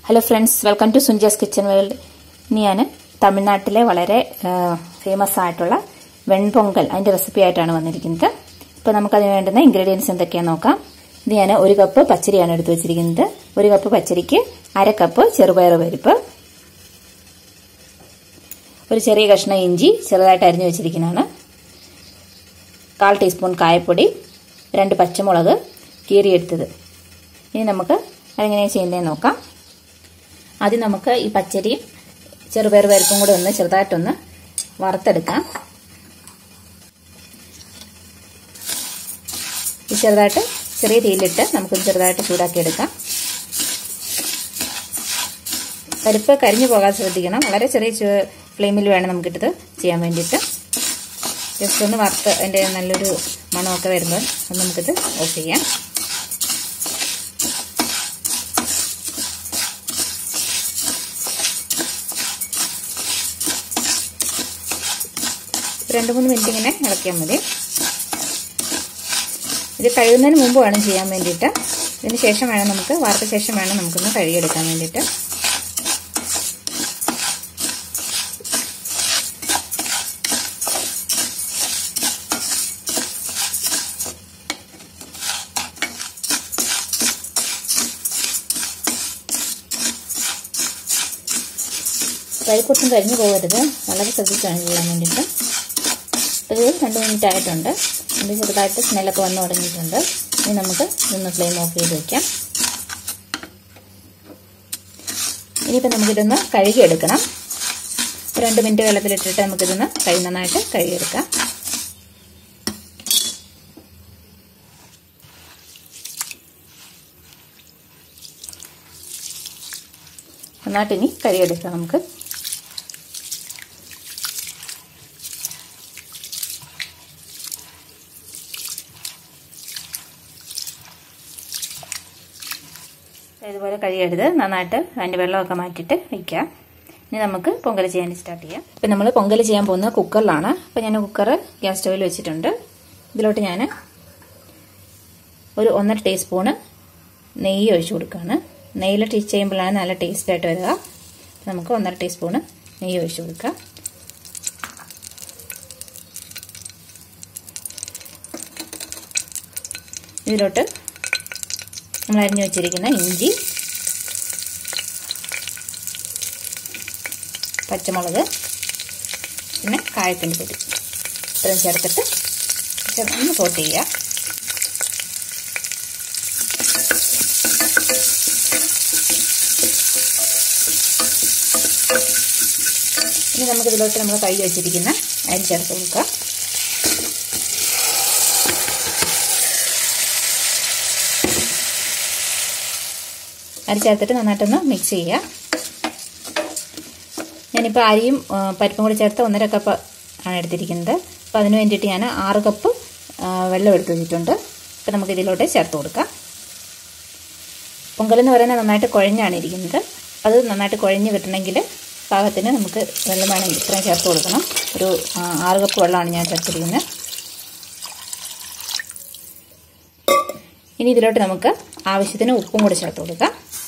hello friends welcome to Sunja's kitchen world ഇനി ഞാൻ തമിഴ്നാട്ടിലെ വളരെ ഫേമസ് ആയിട്ടുള്ള വെൺപൊങ്കൽ അതിൻ്റെ റെസിപ്പി ആയിട്ടാണ് വന്നിരിക്കുന്നത് ഇപ്പോൾ നമുക്കതിന് വേണ്ടുന്ന ഇൻഗ്രീഡിയൻസ് എന്തൊക്കെയാണെന്ന് നോക്കാം ഇത് ഞാൻ ഒരു കപ്പ് പച്ചരിയാണ് എടുത്തു വെച്ചിരിക്കുന്നത് ഒരു കപ്പ് പച്ചരിക്ക് അര കപ്പ് ചെറുപയർ പരിപ്പ് ഒരു ചെറിയ കഷ്ണം ഇഞ്ചി ചെറുതായിട്ട് അരിഞ്ഞു വെച്ചിരിക്കുന്നതാണ് കാൽ ടീസ്പൂൺ കായപ്പൊടി രണ്ട് പച്ചമുളക് കീറിയെടുത്തത് ഇനി നമുക്ക് അതെങ്ങനെയാണ് ചെയ്യുന്നതെന്ന് നോക്കാം ആദ്യം നമുക്ക് ഈ പച്ചരിയും ചെറുപയർ പരിപ്പും കൂടെ ഒന്ന് ചെറുതായിട്ടൊന്ന് വറുത്തെടുക്കാം ഈ ചെറുതായിട്ട് ചെറിയ തീയിലിട്ട് നമുക്കൊന്ന് ചെറുതായിട്ട് ചൂടാക്കി എടുക്കാം പരിപ്പ് കരിഞ്ഞു പോകാൻ ശ്രദ്ധിക്കണം വളരെ ചെറിയ ഫ്ലെയിമിൽ വേണം നമുക്കിട്ടത് ചെയ്യാൻ വേണ്ടിയിട്ട് ജസ്റ്റ് ഒന്ന് വറുത്ത് അതിൻ്റെ നല്ലൊരു മണമൊക്കെ വരുമ്പോൾ ഒന്ന് നമുക്കിത് ഓഫ് ചെയ്യാം രണ്ട് മൂന്ന് മിനിറ്റ് ഇങ്ങനെ ഇളക്കിയാൽ മതി ഇത് കഴുകുന്നതിന് മുമ്പ് വേണം ചെയ്യാൻ വേണ്ടിയിട്ട് ഇതിന് ശേഷം വേണം നമുക്ക് വാർത്ത ശേഷം വേണം നമുക്കൊന്ന് കഴുകിയെടുക്കാൻ വേണ്ടിയിട്ട് പരിപ്പൊട്ടും കരിഞ്ഞു പോകരുത് വളരെ ശ്രദ്ധിച്ചാണ് ചെയ്യാൻ വേണ്ടിയിട്ട് ഇത് രണ്ട് മിനിറ്റ് ആയിട്ടുണ്ട് ഇത് ചെറുതായിട്ട് സ്മെല്ലൊക്കെ വന്നു തുടങ്ങിയിട്ടുണ്ട് ഇനി നമുക്ക് ഇതൊന്ന് ഫ്ലെയിം ഓഫ് ചെയ്ത് വയ്ക്കാം ഇനിയിപ്പോൾ നമുക്കിതൊന്ന് കഴുകിയെടുക്കണം രണ്ട് മിനിറ്റ് വെള്ളത്തിലിട്ടിട്ട് നമുക്കിതൊന്ന് കൈ നന്നായിട്ട് കഴുകിയെടുക്കാം നന്നായിട്ട് ഇനി കഴുകിയെടുക്കാം നമുക്ക് ഇതുപോലെ കഴിയരുത് നന്നായിട്ട് അതിൻ്റെ വെള്ളമൊക്കെ മാറ്റിയിട്ട് വയ്ക്കാം ഇനി നമുക്ക് പൊങ്കൽ ചെയ്യാൻ സ്റ്റാർട്ട് ചെയ്യാം ഇപ്പം നമ്മൾ പൊങ്കൽ ചെയ്യാൻ പോകുന്നത് കുക്കറിലാണ് അപ്പോൾ ഞാൻ കുക്കർ ഗ്യാസ് സ്റ്റൗവിൽ വെച്ചിട്ടുണ്ട് ഇതിലോട്ട് ഞാൻ ഒരു ഒന്നര ടീസ്പൂണ് നെയ്യ് ഒഴിച്ചു കൊടുക്കുകയാണ് നെയ്യിൽ ടീച്ച് ചെയ്യുമ്പോഴാണ് നല്ല ടേസ്റ്റ് ആയിട്ട് വരിക നമുക്ക് ഒന്നര ടീസ്പൂണ് നെയ്യ് ഒഴിച്ചു കൊടുക്കാം ഇതിലോട്ട് നമ്മൾ അരിഞ്ഞു വെച്ചിരിക്കുന്ന ഇഞ്ചി പച്ചമുളക് പിന്നെ കായത്തിൻ്റെ പൊടി ഇത്രയും ചേർത്തിട്ട് ഒന്ന് കോട്ട് ചെയ്യുക ഇനി നമുക്കിതിലോട്ട് നമ്മൾ കഴുകി വെച്ചിരിക്കുന്ന അരി ചേർത്ത് കൊടുക്കുക അരി ചേർത്തിട്ട് നന്നായിട്ടൊന്ന് മിക്സ് ചെയ്യുക ഞാനിപ്പോൾ അരിയും പരിപ്പും കൂടി ചേർത്ത് ഒന്നര കപ്പ് ആണ് എടുത്തിരിക്കുന്നത് അപ്പോൾ അതിന് വേണ്ടിയിട്ട് ഞാൻ ആറ് കപ്പ് വെള്ളം എടുത്ത് വെച്ചിട്ടുണ്ട് അപ്പോൾ നമുക്ക് ഇതിലോട്ട് ചേർത്ത് കൊടുക്കാം പൊങ്കലെന്ന് പറയുന്നത് നന്നായിട്ട് കുഴഞ്ഞാണ് ഇരിക്കുന്നത് അത് നന്നായിട്ട് കുഴഞ്ഞ് കിട്ടണമെങ്കിൽ പാകത്തിന് നമുക്ക് വെള്ളം വേണമെങ്കിൽ ഇത്രയും ചേർത്ത് കൊടുക്കണം ഒരു ആറ് കപ്പ് വെള്ളമാണ് ഞാൻ ചേർത്തിരിക്കുന്നത് ഇനി ഇതിലോട്ട് നമുക്ക് ആവശ്യത്തിന് ഉപ്പും കൂടി ചേർത്ത് കൊടുക്കാം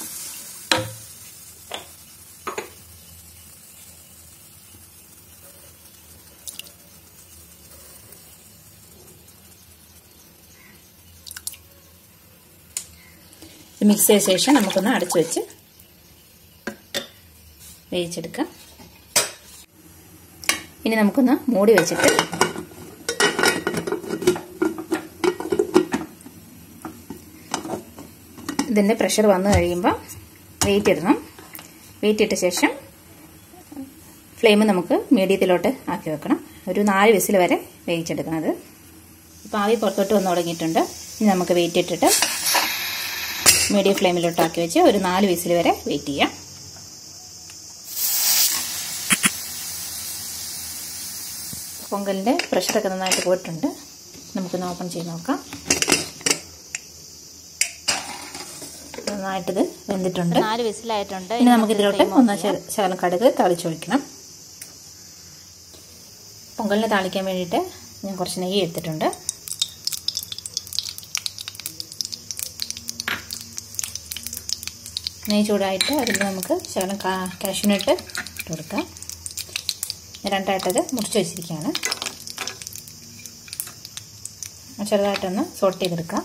മിക്സ് ചെയ്ത ശേഷം നമുക്കൊന്ന് അടച്ചു വെച്ച് വേവിച്ചെടുക്കാം ഇനി നമുക്കൊന്ന് മൂടി വെച്ചിട്ട് ഇതിൻ്റെ പ്രഷർ വന്നു കഴിയുമ്പോൾ വെയിറ്റ് ഇടണം വെയിറ്റ് ഇട്ട ശേഷം ഫ്ലെയിം നമുക്ക് മീഡിയത്തിലോട്ട് ആക്കി വെക്കണം ഒരു നാല് വിസിൽ വരെ വേവിച്ചെടുക്കണം അത് ഇപ്പോൾ ആവി പുറത്തോട്ട് വന്ന് തുടങ്ങിയിട്ടുണ്ട് ഇനി നമുക്ക് വെയിറ്റ് ഇട്ടിട്ട് മീഡിയം ഫ്ലെയിമിലോട്ട് ആക്കി വെച്ച് ഒരു നാല് വിസിൽ വരെ വെയിറ്റ് ചെയ്യാം പൊങ്കലിൻ്റെ പ്രഷറൊക്കെ നന്നായിട്ട് പോയിട്ടുണ്ട് നമുക്കൊന്ന് ഓപ്പൺ ചെയ്ത് നോക്കാം നന്നായിട്ടിത് വെന്തിട്ടുണ്ട് നാല് വിസിലായിട്ടുണ്ട് ഇനി നമുക്ക് ഇതിലോട്ട് ഒന്ന് ശകലം കടുക് തളിച്ചൊഴിക്കണം പൊങ്കലിനെ താളിക്കാൻ വേണ്ടിയിട്ട് ഞാൻ കുറച്ച് നെയ്യ് എടുത്തിട്ടുണ്ട് നെയ്യ് ചൂടായിട്ട് അതിൽ നമുക്ക് ശകലം കാഷ്യൂനട്ട് ഇട്ട് കൊടുക്കാം രണ്ടായിട്ടത് മുറിച്ച് വെച്ചിരിക്കുകയാണ് ചെറുതായിട്ടൊന്ന് സോട്ട് ചെയ്തെടുക്കാം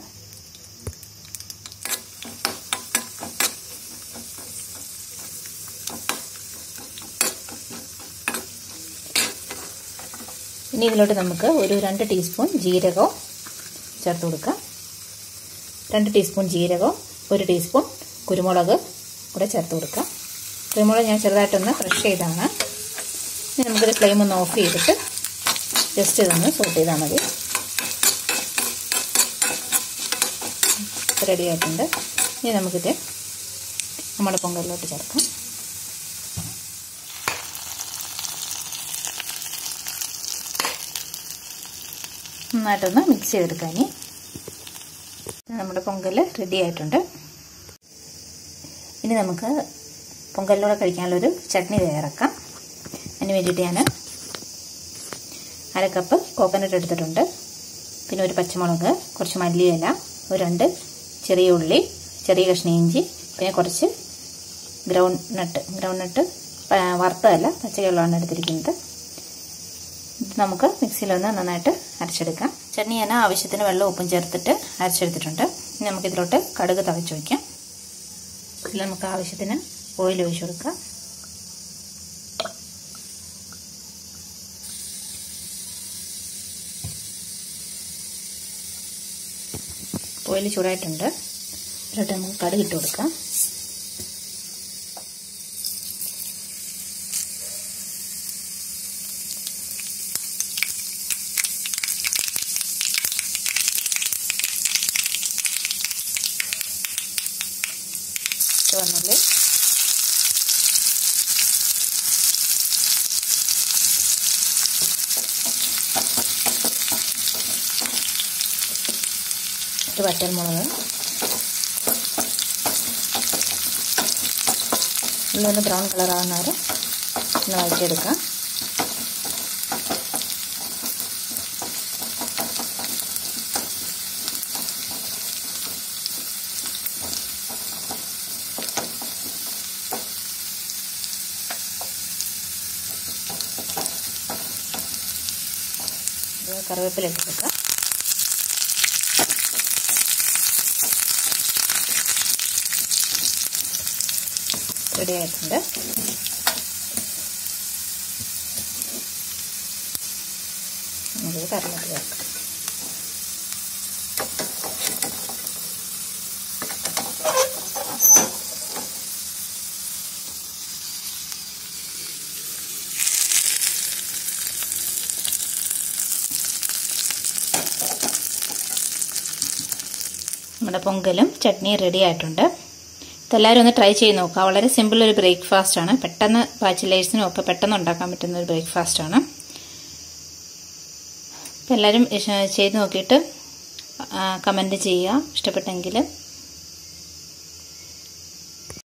ഇനി ഇതിലോട്ട് നമുക്ക് ഒരു രണ്ട് ടീസ്പൂൺ ജീരകവും ചേർത്ത് കൊടുക്കാം രണ്ട് ടീസ്പൂൺ ജീരകവും ഒരു ടീസ്പൂൺ കുരുമുളക് കൂടെ ചേർത്ത് കൊടുക്കാം കുരുമുളക് ഞാൻ ചെറുതായിട്ടൊന്ന് ക്രഷ് ചെയ്താണ് ഇനി നമുക്കിത് ഫ്ലെയിം ഒന്ന് ഓഫ് ചെയ്തിട്ട് ജസ്റ്റ് ഇതൊന്ന് സോട്ട് ചെയ്താൽ മതി റെഡി ആയിട്ടുണ്ട് ഇനി നമുക്കിത് നമ്മുടെ പൊങ്കലിലോട്ട് ചേർക്കാം നന്നായിട്ടൊന്ന് മിക്സ് ചെയ്തെടുക്കാൻ നമ്മുടെ പൊങ്കൽ റെഡി ആയിട്ടുണ്ട് ഇനി നമുക്ക് പൊങ്കലിലൂടെ കഴിക്കാനുള്ളൊരു ചട്നി തയ്യാറാക്കാം അതിന് വേണ്ടിയിട്ട് ഞാൻ അര കപ്പ് കോക്കനട്ട് എടുത്തിട്ടുണ്ട് പിന്നെ ഒരു പച്ചമുളക് കുറച്ച് മല്ലിയില ഒരു രണ്ട് ചെറിയ ഉള്ളി ചെറിയ കഷ്ണം ഇഞ്ചി പിന്നെ കുറച്ച് ഗ്രൗണ്ട് നട്ട് ഗ്രൗണ്ട് നട്ട് വറുത്തതല്ല പച്ചവെള്ളമാണ് എടുത്തിരിക്കുന്നത് ഇത് നമുക്ക് മിക്സിയിലൊന്ന് നന്നായിട്ട് അരച്ചെടുക്കാം ചട്നി ഞാൻ ആവശ്യത്തിന് വെള്ളം ഉപ്പും ചേർത്തിട്ട് അരച്ചെടുത്തിട്ടുണ്ട് ഇനി നമുക്കിതിലോട്ട് കടുക് തവച്ച് വയ്ക്കാം ഇതിൽ നമുക്ക് ആവശ്യത്തിന് ഓയിൽ ഒഴിച്ചു കൊടുക്കാം ഓയിൽ ചൂടായിട്ടുണ്ട് ഇതിലോട്ട് നമുക്ക് കടുക് ഇട്ട് കൊടുക്കാം ചുവന്നുള്ളി ഒരു വറ്റൽമുളക് ഇതൊന്ന് ബ്രൗൺ കളർ ആവുന്ന വരെ ഒന്ന് വഴറ്റിയെടുക്കാം കറിവേപ്പില ഇട്ട് കൊടുക്കാം റെഡി ആയിട്ടുണ്ട് നമുക്ക് കറിവേപ്പില ചേർക്കാം നമ്മുടെ പൊങ്കലും ചട്നിയും റെഡി ആയിട്ടുണ്ട് ഇതെല്ലാവരും ഒന്ന് ട്രൈ ചെയ്ത് നോക്കുക വളരെ സിമ്പിൾ ഒരു ബ്രേക്ക്ഫാസ്റ്റ് ആണ് പെട്ടെന്ന് ബാച്ചിലേഴ്സിനും ഒക്കെ പെട്ടെന്ന് ഉണ്ടാക്കാൻ പറ്റുന്ന ഒരു ബ്രേക്ക്ഫാസ്റ്റ് ആണ് അപ്പം എല്ലാവരും ചെയ്ത് നോക്കിയിട്ട് കമൻറ്റ് ചെയ്യുക ഇഷ്ടപ്പെട്ടെങ്കിൽ